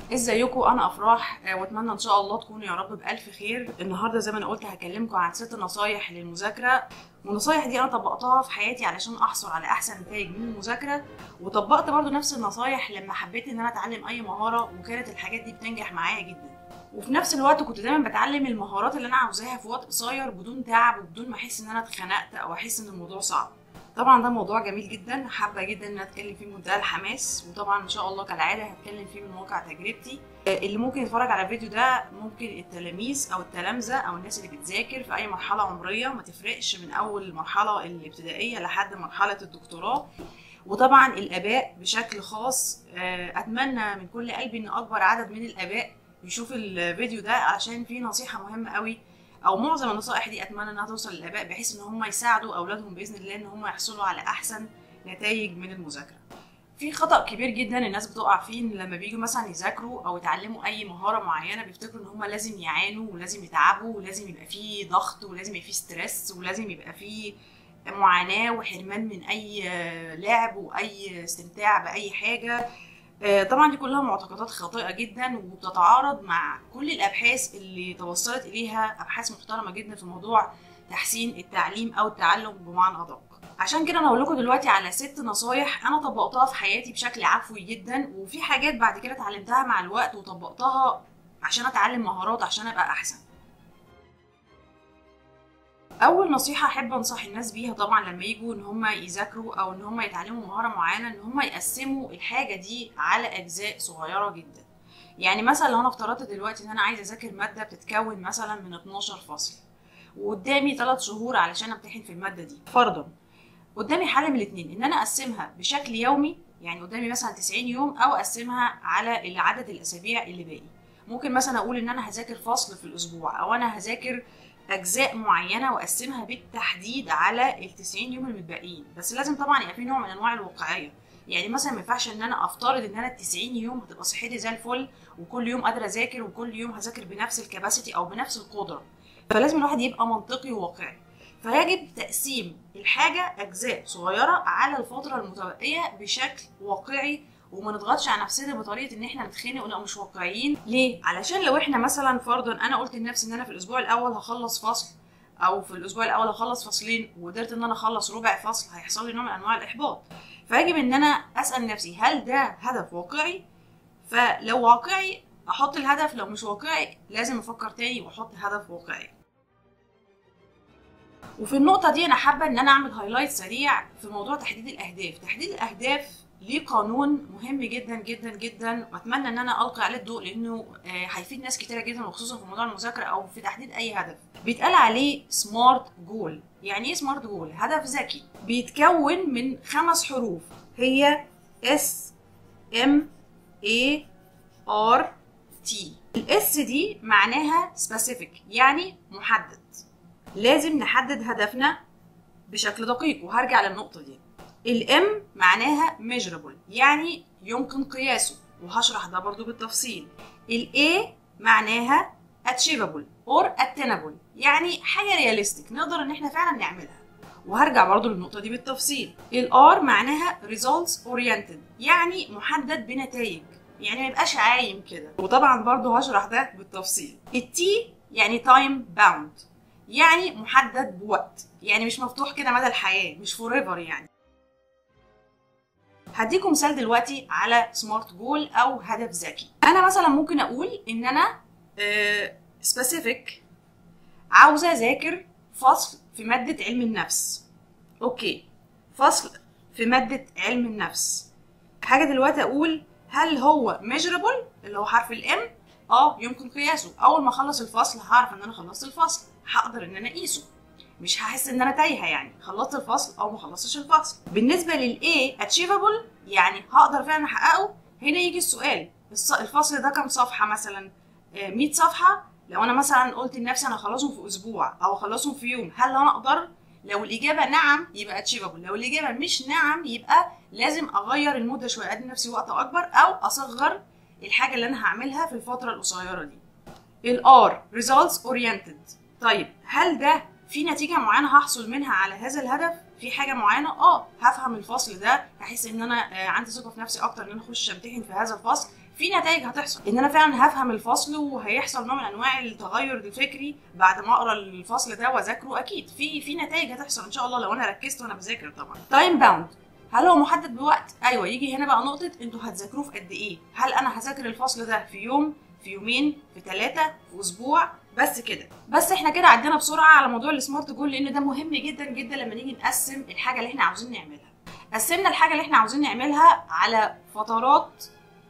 ازيكم انا افراح آه، واتمنى ان شاء الله تكونوا يا رب بالف خير النهارده زي ما انا قلت هكلمكم عن ست نصايح للمذاكره والنصايح دي انا طبقتها في حياتي علشان احصل على احسن نتائج من المذاكره وطبقت برضو نفس النصايح لما حبيت ان انا اتعلم اي مهاره وكانت الحاجات دي بتنجح معايا جدا وفي نفس الوقت كنت دايما بتعلم المهارات اللي انا عاوزاها في وقت قصير بدون تعب وبدون ما احس ان انا اتخنقت او احس ان الموضوع صعب طبعا ده موضوع جميل جدا حابه جدا ان أنا اتكلم فيه بمنتهى الحماس وطبعا ان شاء الله كالعاده هتكلم فيه من واقع تجربتي آه، اللي ممكن يتفرج على الفيديو ده ممكن التلاميذ او التلامذه او الناس اللي بتذاكر في اي مرحله عمريه ما تفرقش من اول المرحله الابتدائيه لحد مرحله الدكتوراه وطبعا الاباء بشكل خاص آه، اتمنى من كل قلبي ان اكبر عدد من الاباء يشوف الفيديو ده عشان فيه نصيحه مهمه قوي او معظم النصائح دي اتمنى انها توصل للاباء بحيث ان هم يساعدوا اولادهم باذن الله ان هم يحصلوا على احسن نتائج من المذاكره في خطا كبير جدا الناس بتقع فيه إن لما بيجوا مثلا يذاكروا او يتعلموا اي مهاره معينه بيفتكروا ان هم لازم يعانوا ولازم يتعبوا ولازم يبقى فيه ضغط ولازم يبقى فيه ستريس ولازم يبقى فيه معاناه وحرمان من اي لعب واي استمتاع باي حاجه آه، طبعا دي كلها معتقدات خاطئه جدا وبتتعارض مع كل الابحاث اللي توصلت اليها ابحاث محترمه جدا في موضوع تحسين التعليم او التعلم بمعنى ادق عشان كده انا هقول لكم دلوقتي على ست نصايح انا طبقتها في حياتي بشكل عفوي جدا وفي حاجات بعد كده اتعلمتها مع الوقت وطبقتها عشان اتعلم مهارات عشان ابقى احسن اول نصيحه احب انصح الناس بيها طبعا لما يجوا ان هم يذاكروا او ان هم يتعلموا مهاره معينه ان هم يقسموا الحاجه دي على اجزاء صغيره جدا يعني مثلا لو انا افترضت دلوقتي ان انا عايزه اذاكر ماده بتتكون مثلا من 12 فصل وقدامي 3 شهور علشان امتحن في الماده دي فرضا قدامي حل من الاثنين ان انا اقسمها بشكل يومي يعني قدامي مثلا 90 يوم او اقسمها على عدد الاسابيع اللي باقي ممكن مثلا اقول ان انا هذاكر فصل في الاسبوع او انا هذاكر اجزاء معينه واقسمها بالتحديد على ال 90 يوم المتبقيين بس لازم طبعا يبقى في نوع من انواع الواقعيه يعني مثلا ما ينفعش ان انا افترض ان انا ال 90 يوم هتبقى صحتي زي الفل وكل يوم قادره اذاكر وكل يوم هذاكر بنفس الكباسيتي او بنفس القدره فلازم الواحد يبقى منطقي وواقعي فيجب تقسيم الحاجة أجزاء صغيرة على الفترة المتبقية بشكل واقعي وما نضغطش على نفسنا بطريقه ان احنا نتخانق ونبقى مش واقعيين ليه علشان لو احنا مثلا فرضا انا قلت لنفسي ان انا في الاسبوع الاول هخلص فصل او في الاسبوع الاول هخلص فصلين وقدرت ان انا اخلص ربع فصل هيحصل لي نوع من انواع الاحباط فيجب ان انا اسال نفسي هل ده هدف واقعي فلو واقعي احط الهدف لو مش واقعي لازم افكر تاني واحط هدف واقعي وفي النقطة دي أنا حابة إن أنا أعمل هايلايت سريع في موضوع تحديد الأهداف، تحديد الأهداف ليه قانون مهم جدا جدا جدا وأتمنى إن أنا ألقي عليه الضوء لأنه آه، هيفيد ناس كتيرة جدا وخصوصا في موضوع المذاكرة أو في تحديد أي هدف. بيتقال عليه سمارت جول، يعني إيه سمارت جول؟ هدف ذكي بيتكون من خمس حروف هي S M A R T. الإس دي معناها specific يعني محدد. لازم نحدد هدفنا بشكل دقيق وهرجع للنقطة دي الام معناها measurable يعني يمكن قياسه وهشرح ده برضو بالتفصيل الاي معناها achievable or attainable يعني حاجة رياليستيك نقدر ان احنا فعلا نعملها وهرجع برضو للنقطة دي بالتفصيل الار معناها results oriented يعني محدد بنتائج يعني ما يبقاش عايم كده وطبعا برضو هشرح ده بالتفصيل التي يعني time bound يعني محدد بوقت يعني مش مفتوح كده مدى الحياة مش فور ايفر يعني هديكم مثال دلوقتي على سمارت جول او هدف ذكي انا مثلا ممكن اقول ان انا سبيسيفيك عاوزه اذاكر فصل في ماده علم النفس اوكي فصل في ماده علم النفس حاجه دلوقتي اقول هل هو measurable اللي هو حرف الام اه يمكن قياسه اول ما اخلص الفصل هعرف ان انا خلصت الفصل هقدر ان انا اقيسه مش هحس ان انا تايهه يعني خلصت الفصل او ما خلصتش الفصل بالنسبه للاي اتشيفابل يعني هقدر فعلا احققه هنا يجي السؤال الص- الفصل ده كام صفحه مثلا آه، 100 صفحه لو انا مثلا قلت لنفسي انا هخلصهم في اسبوع او اخلصهم في يوم هل انا اقدر لو الاجابه نعم يبقى اتشيفابل لو الاجابه مش نعم يبقى لازم اغير المده شويه ادي لنفسي وقت اكبر او اصغر الحاجه اللي انا هعملها في الفتره القصيره دي الار results oriented طيب هل ده في نتيجه معينه هحصل منها على هذا الهدف في حاجه معينه اه هفهم الفصل ده هحس ان انا آه، عندي ثقه في نفسي اكتر ان انا اخش امتحن في هذا الفصل في نتائج هتحصل ان انا فعلا هفهم الفصل وهيحصل نوع من انواع التغير الفكري بعد ما اقرا الفصل ده واذاكره اكيد في في نتائج هتحصل ان شاء الله لو انا ركزت وانا بذاكر طبعا تايم باوند هل هو محدد بوقت ايوه يجي هنا بقى نقطه انتوا هتذاكروه في قد ايه هل انا هذاكر الفصل ده في يوم في يومين في ثلاثه في اسبوع بس كده بس احنا كده عدينا بسرعه على موضوع السمارت جول لان ده مهم جدا جدا لما نيجي نقسم الحاجه اللي احنا عاوزين نعملها قسمنا الحاجه اللي احنا عاوزين نعملها على فترات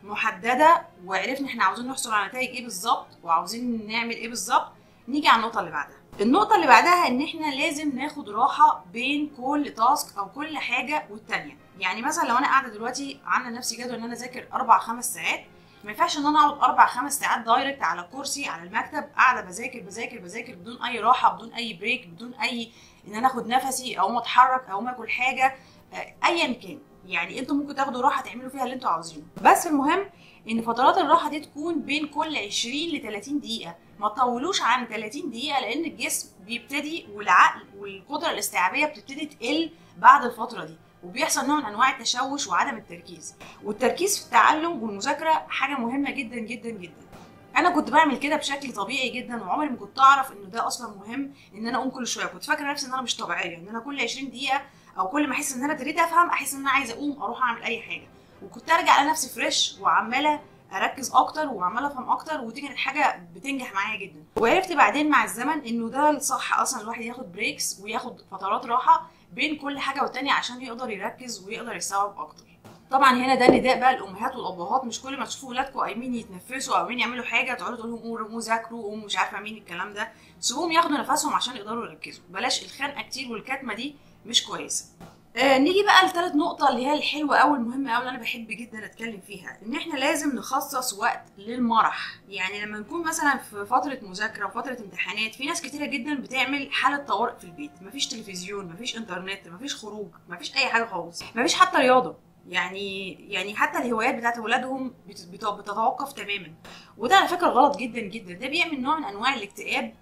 محدده وعرفنا احنا عاوزين نحصل على نتائج ايه بالظبط وعاوزين نعمل ايه بالظبط نيجي على النقطه اللي بعدها النقطه اللي بعدها ان احنا لازم ناخد راحه بين كل تاسك او كل حاجه والتانيه يعني مثلا لو انا قاعده دلوقتي عامله لنفسي جدول ان انا اذاكر اربع خمس ساعات ما ينفعش ان انا اقعد اربع خمس ساعات دايركت على كرسي على المكتب قاعده بذاكر بذاكر بذاكر بدون اي راحه بدون اي بريك بدون اي ان انا اخد نفسي او اتحرك او اكل حاجه ايا كان يعني انتوا ممكن تاخدوا راحه تعملوا فيها اللي انتوا عاوزينه بس المهم ان فترات الراحه دي تكون بين كل 20 ل 30 دقيقه ما تطولوش عن 30 دقيقه لان الجسم بيبتدي والعقل والقدره الاستيعابيه بتبتدي تقل بعد الفتره دي وبيحصل نوع من انواع التشوش وعدم التركيز والتركيز في التعلم والمذاكره حاجه مهمه جدا جدا جدا انا كنت بعمل كده بشكل طبيعي جدا وعمري ما كنت اعرف انه ده اصلا مهم ان انا اقوم كل شويه كنت فاكره نفسي ان انا مش طبيعيه ان انا كل 20 دقيقه او كل ما احس ان انا ابتديت افهم احس ان انا عايزه اقوم اروح اعمل اي حاجه وكنت ارجع على نفسي فريش وعماله اركز اكتر وعماله افهم اكتر ودي كانت حاجه بتنجح معايا جدا وعرفت بعدين مع الزمن انه ده الصح اصلا الواحد ياخد بريكس وياخد فترات راحه بين كل حاجه والتانيه عشان يقدر يركز ويقدر يستوعب اكتر طبعا هنا ده نداء بقى الامهات والابهات مش كل ما تشوفوا ولادكم قايمين يتنفسوا او قايمين يعملوا حاجه تقعدوا تقول لهم قوموا ذاكروا قوموا مش عارفه مين الكلام ده سيبوهم ياخدوا نفسهم عشان يقدروا يركزوا بلاش الخنقه كتير والكتمه دي مش كويسه آه نيجي بقى لثالث نقطة اللي هي الحلوة أوي المهمة أوي اللي أنا بحب جدا أتكلم فيها إن إحنا لازم نخصص وقت للمرح يعني لما نكون مثلا في فترة مذاكرة وفترة امتحانات في ناس كتيرة جدا بتعمل حالة طوارئ في البيت مفيش تلفزيون مفيش إنترنت مفيش خروج مفيش أي حاجة خالص مفيش حتى رياضة يعني يعني حتى الهوايات بتاعت اولادهم بتتوقف تماما وده على فكره غلط جدا جدا ده بيعمل نوع من انواع الاكتئاب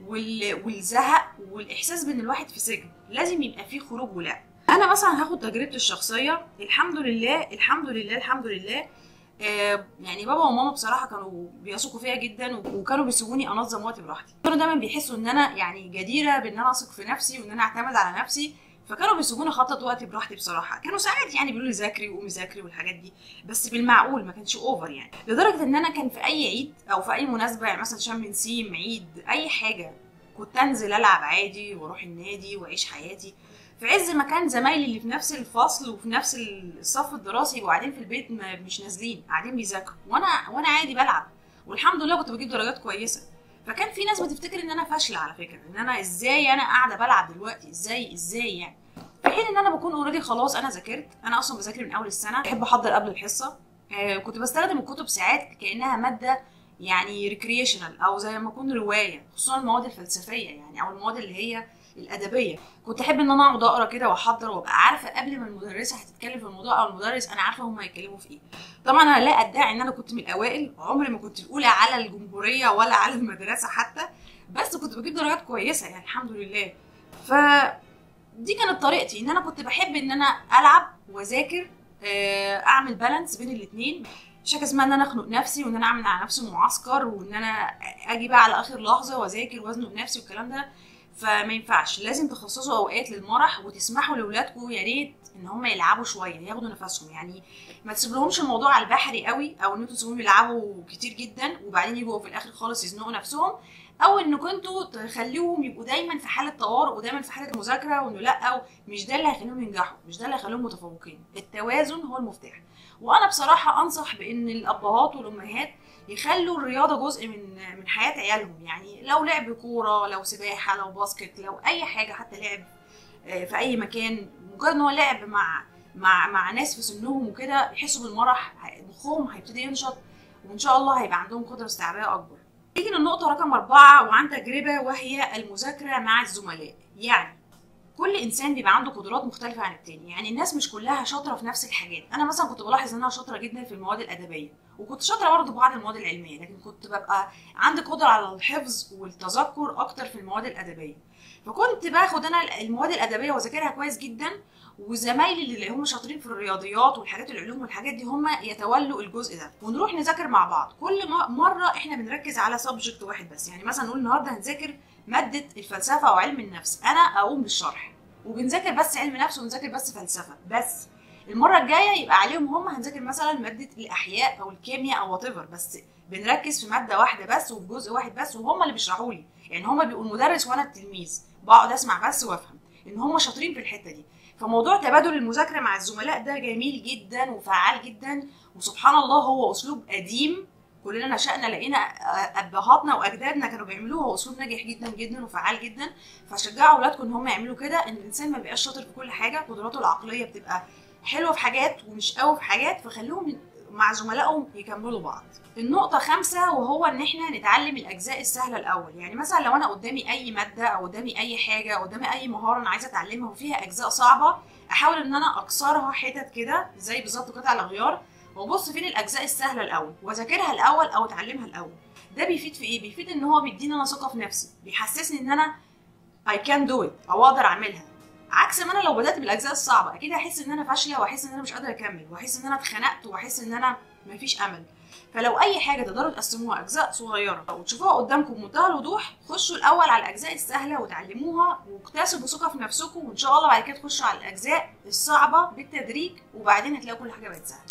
والزهق والاحساس بان الواحد في سجن لازم يبقى فيه خروج ولعب انا مثلا هاخد تجربتي الشخصيه الحمد لله الحمد لله الحمد لله آه يعني بابا وماما بصراحه كانوا بيثقوا فيا جدا وكانوا بيسيبوني انظم وقتي براحتي كانوا دايما بيحسوا ان انا يعني جديره بان انا اثق في نفسي وان انا اعتمد على نفسي فكانوا بيسيبوني اخطط وقتي براحتي بصراحه كانوا ساعات يعني بيقولوا لي ذاكري وقومي ذاكري والحاجات دي بس بالمعقول ما كانش اوفر يعني لدرجه ان انا كان في اي عيد او في اي مناسبه يعني مثلا شم نسيم عيد اي حاجه كنت انزل العب عادي واروح النادي واعيش حياتي في عز ما كان زمايلي اللي في نفس الفصل وفي نفس الصف الدراسي وقاعدين في البيت مش نازلين قاعدين بيذاكروا وانا وانا عادي بلعب والحمد لله كنت بجيب درجات كويسه فكان في ناس بتفتكر ان انا فاشله على فكره ان انا ازاي انا قاعده بلعب دلوقتي ازاي ازاي يعني في حين ان انا بكون اوريدي خلاص انا ذاكرت انا اصلا بذاكر من اول السنه بحب احضر قبل الحصه آه كنت بستخدم الكتب ساعات كانها ماده يعني ريكريشنال او زي ما اكون روايه خصوصا المواد الفلسفيه يعني او المواد اللي هي الادبيه كنت احب ان انا اقعد اقرا كده واحضر وابقى عارفه قبل ما المدرسه هتتكلم في الموضوع او المدرس انا عارفه هم هيتكلموا في ايه طبعا انا لا ادعي ان انا كنت من الاوائل عمري ما كنت الاولى على الجمهوريه ولا على المدرسه حتى بس كنت بجيب درجات كويسه يعني الحمد لله ف دي كانت طريقتي ان انا كنت بحب ان انا العب واذاكر اعمل بالانس بين الاثنين مش حاجه اسمها ان انا اخنق نفسي وان انا اعمل على نفسي معسكر وان انا اجي بقى على اخر لحظه واذاكر وازنق نفسي والكلام ده فما ينفعش لازم تخصصوا اوقات للمرح وتسمحوا لاولادكم يا ريت ان هم يلعبوا شويه ياخدوا نفسهم يعني ما تسيبلهمش الموضوع على البحري قوي او ان انتوا تسيبوهم يلعبوا كتير جدا وبعدين يجوا في الاخر خالص يزنقوا نفسهم او انكم انتوا تخليهم يبقوا دايما في حاله طوارئ ودايما في حاله مذاكره وانه لا أو مش ده اللي هيخليهم ينجحوا مش ده اللي هيخليهم متفوقين التوازن هو المفتاح وانا بصراحه انصح بان الابهات والامهات يخلوا الرياضه جزء من من حياه عيالهم يعني لو لعب كوره لو سباحه لو باسكت لو اي حاجه حتى لعب في اي مكان مجرد ان هو لعب مع مع مع ناس في سنهم وكده يحسوا بالمرح مخهم هيبتدي ينشط وان شاء الله هيبقى عندهم قدره استيعابيه اكبر نيجي للنقطه رقم أربعة وعن تجربه وهي المذاكره مع الزملاء يعني كل انسان بيبقى عنده قدرات مختلفه عن التاني يعني الناس مش كلها شاطره في نفس الحاجات انا مثلا كنت بلاحظ ان انا شاطره جدا في المواد الادبيه وكنت شاطره برضه في بعض المواد العلميه لكن كنت ببقى عندي قدره على الحفظ والتذكر اكتر في المواد الادبيه فكنت باخد انا المواد الادبيه واذاكرها كويس جدا وزمايلي اللي هم شاطرين في الرياضيات والحاجات العلوم والحاجات دي هم يتولوا الجزء ده ونروح نذاكر مع بعض كل مره احنا بنركز على سبجكت واحد بس يعني مثلا نقول النهارده هنذاكر ماده الفلسفه او علم النفس انا اقوم بالشرح وبنذاكر بس علم نفس وبنذاكر بس فلسفه بس المره الجايه يبقى عليهم هم هنذاكر مثلا ماده الاحياء او الكيمياء او وات بس بنركز في ماده واحده بس وفي جزء واحد بس وهم اللي بيشرحوا لي يعني هم بيبقوا المدرس وانا التلميذ بقعد اسمع بس وافهم ان هم شاطرين في الحته دي فموضوع تبادل المذاكره مع الزملاء ده جميل جدا وفعال جدا وسبحان الله هو اسلوب قديم كلنا نشأنا لقينا ابهاتنا واجدادنا كانوا بيعملوه هو اسلوب ناجح جدا جدا وفعال جدا فشجعوا اولادكم ان هم يعملوا كده ان الانسان ما بيبقاش شاطر في كل حاجه قدراته العقليه بتبقى حلوه في حاجات ومش قوي في حاجات فخليهم مع زملائهم يكملوا بعض النقطة خمسة وهو إن إحنا نتعلم الأجزاء السهلة الأول، يعني مثلا لو أنا قدامي أي مادة أو قدامي أي حاجة أو قدامي أي مهارة أنا عايزة أتعلمها وفيها أجزاء صعبة، أحاول إن أنا أكسرها حتت كده زي بالظبط قطع الغيار وأبص فين الأجزاء السهلة الأول وأذاكرها الأول أو أتعلمها الأول. ده بيفيد في إيه؟ بيفيد إن هو بيديني أنا ثقة في نفسي، بيحسسني إن أنا I can do it أو أقدر أعملها. عكس ما انا لو بدات بالاجزاء الصعبه اكيد هحس ان انا فاشله واحس ان انا مش قادره اكمل واحس ان انا اتخنقت واحس ان انا مفيش امل فلو اي حاجه تقدروا تقسموها اجزاء صغيره وتشوفوها قدامكم بمنتهى الوضوح خشوا الاول على الاجزاء السهله وتعلموها واكتسبوا ثقه في نفسكم وان شاء الله بعد كده تخشوا على الاجزاء الصعبه بالتدريج وبعدين هتلاقوا كل حاجه بقت سهله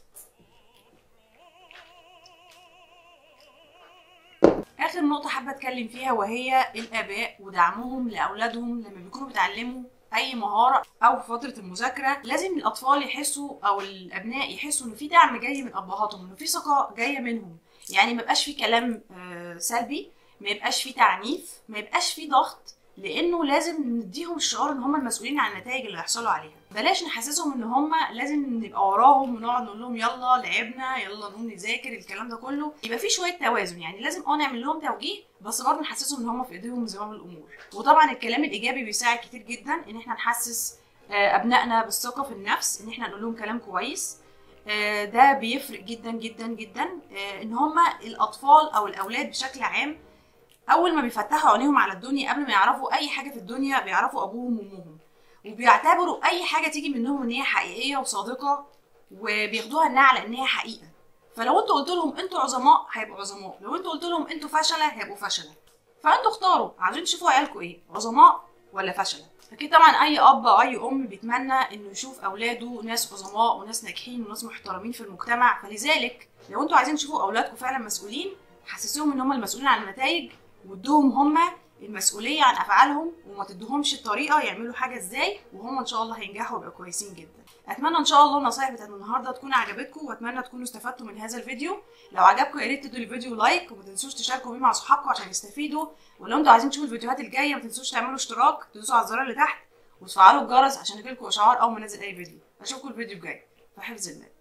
اخر نقطه حابه اتكلم فيها وهي الاباء ودعمهم لاولادهم لما بيكونوا بيتعلموا اي مهاره او في فتره المذاكره لازم الاطفال يحسوا او الابناء يحسوا ان في دعم جاي من ابهاتهم ان في ثقه جايه منهم يعني ما يبقاش في كلام سلبي ما يبقاش في تعنيف ما يبقاش في ضغط لانه لازم نديهم الشعور ان هم المسؤولين عن النتائج اللي هيحصلوا عليها بلاش نحسسهم ان هم لازم نبقى وراهم ونقعد نقول لهم يلا لعبنا يلا نقوم نذاكر الكلام ده كله يبقى في شويه توازن يعني لازم اه نعمل لهم توجيه بس برضه نحسسهم ان هم في ايديهم زمام الامور وطبعا الكلام الايجابي بيساعد كتير جدا ان احنا نحسس ابنائنا بالثقه في النفس ان احنا نقول لهم كلام كويس ده بيفرق جدا جدا جدا ان هم الاطفال او الاولاد بشكل عام اول ما بيفتحوا عينيهم على الدنيا قبل ما يعرفوا اي حاجه في الدنيا بيعرفوا ابوهم وامهم وبيعتبروا اي حاجه تيجي منهم ان هي حقيقيه وصادقه وبياخدوها انها على ان هي حقيقه فلو انتوا قلت لهم انتوا عظماء هيبقوا عظماء لو انتوا قلت لهم انتوا فشله هيبقوا فشله فانتوا اختاروا عايزين تشوفوا عيالكم ايه عظماء ولا فشله اكيد طبعا اي اب او اي ام بيتمنى انه يشوف اولاده ناس عظماء وناس ناجحين وناس محترمين في المجتمع فلذلك لو انتوا عايزين تشوفوا اولادكم فعلا مسؤولين حسسوهم ان هم المسؤولين عن النتائج وادوهم هم المسؤوليه عن افعالهم وما تدوهمش الطريقه يعملوا حاجه ازاي وهم ان شاء الله هينجحوا ويبقوا كويسين جدا اتمنى ان شاء الله النصايح بتاعت النهارده تكون عجبتكم واتمنى تكونوا استفدتوا من هذا الفيديو لو عجبكم يا ريت تدوا الفيديو لايك وما تنسوش تشاركوا بيه مع صحابكم عشان يستفيدوا ولو انتوا عايزين تشوفوا الفيديوهات الجايه ما تنسوش تعملوا اشتراك تدوسوا على الزرار اللي تحت وتفعلوا الجرس عشان يجيلكم اشعار اول ما انزل اي فيديو اشوفكم الفيديو الجاي في حفظ الله